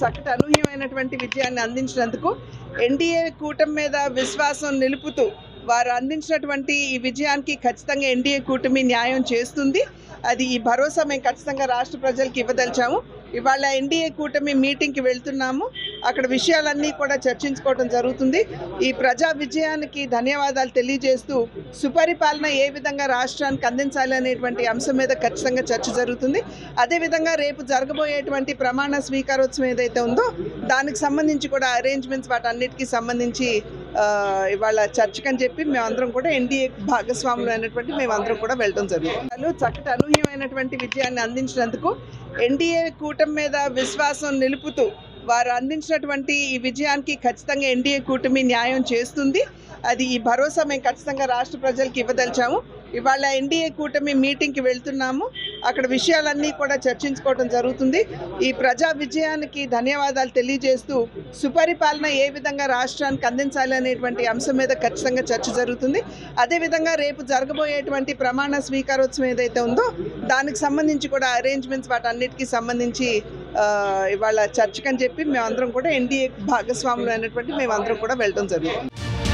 చక్కటి అనూహ్యమైనటువంటి విజయాన్ని అందించినందుకు ఎన్డీఏ కూటమి మీద విశ్వాసం నిలుపుతూ వారు అందించినటువంటి ఈ విజయానికి ఖచ్చితంగా ఎన్డీఏ కూటమి న్యాయం చేస్తుంది అది ఈ భరోసా మేము ఖచ్చితంగా రాష్ట్ర ప్రజలకు ఇవ్వదలిచాము ఇవాళ ఎన్డీఏ కూటమి మీటింగ్కి వెళ్తున్నాము అక్కడ విషయాలన్నీ కూడా చర్చించుకోవడం జరుగుతుంది ఈ ప్రజా విజయానికి ధన్యవాదాలు తెలియజేస్తూ సుపరిపాలన ఏ విధంగా రాష్ట్రానికి అందించాలి అనేటువంటి అంశం మీద ఖచ్చితంగా చర్చ జరుగుతుంది అదేవిధంగా రేపు జరగబోయేటువంటి ప్రమాణ స్వీకారోత్సవం ఏదైతే ఉందో దానికి సంబంధించి కూడా అరేంజ్మెంట్స్ వాటన్నిటికీ సంబంధించి ఆ, ఇవాళ చర్చకని చెప్పి మేమందరం కూడా ఎన్డీఏ భాగస్వాములు అయినటువంటి మేమందరం కూడా వెళ్ళడం జరుగుతుంది వాళ్ళు చక్కటి అనూహ్యమైనటువంటి విజయాన్ని అందించినందుకు ఎన్డీఏ కూటమి మీద విశ్వాసం నిలుపుతూ వారు అందించినటువంటి ఈ విజయానికి ఖచ్చితంగా ఎన్డీఏ కూటమి న్యాయం చేస్తుంది అది ఈ భరోసా మేము ఖచ్చితంగా రాష్ట్ర ప్రజలకు ఇవ్వదలిచాము ఇవాళ ఎన్డీఏ కూటమి మీటింగ్కి వెళ్తున్నాము అక్కడ విషయాలన్నీ కూడా చర్చించుకోవడం జరుగుతుంది ఈ ప్రజా విజయానికి ధన్యవాదాలు తెలియజేస్తూ సుపరిపాలన ఏ విధంగా రాష్ట్రానికి అందించాలి అనేటువంటి అంశం మీద ఖచ్చితంగా చర్చ జరుగుతుంది అదేవిధంగా రేపు జరగబోయేటువంటి ప్రమాణ స్వీకారోత్సవం ఏదైతే ఉందో దానికి సంబంధించి కూడా అరేంజ్మెంట్స్ వాటన్నిటికీ సంబంధించి ఆ, ఇవాళ చర్చకని చెప్పి మేమందరం కూడా ఎన్డీఏ భాగస్వాములు అయినటువంటి మేమందరం కూడా వెళ్ళడం జరుగుతుంది